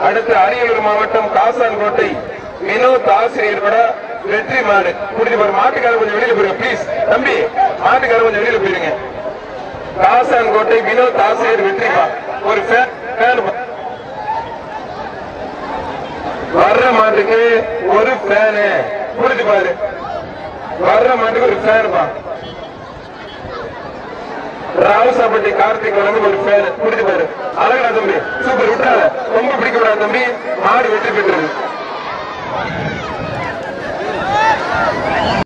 அடுத்து அரியலூர் மாவட்டம் காசான்கோட்டை வினோத் ஆசிரியர் கூட வெற்றி மாடு புரிஞ்சு பாரு மாட்டுக்கார கொஞ்சம் வெளியில போயிருங்க ப்ளீஸ் தம்பி மாட்டுக்கார கொஞ்சம் வெளியில போயிருங்க காசான்கோட்டை வினோத் ஆசிரியர் வெற்றிப்பா ஒரு ஃபேன் ஃபேன் பா. வர்ற மாட்டுக்கு ஒரு ஃபேனு புரிஞ்சு பாரு வர்ற மாட்டுக்கு ஒரு ஃபேன் பா ராவசாப்பட்டி கார்த்திக் வழங்கும் ஒரு ஃபேன் புரிஞ்சு பாரு அழகா தம்பி சூப்பர் விட்டாத ரொம்ப பிடிக்க கூடாது தம்பி மாடு வெற்றி பெற்றது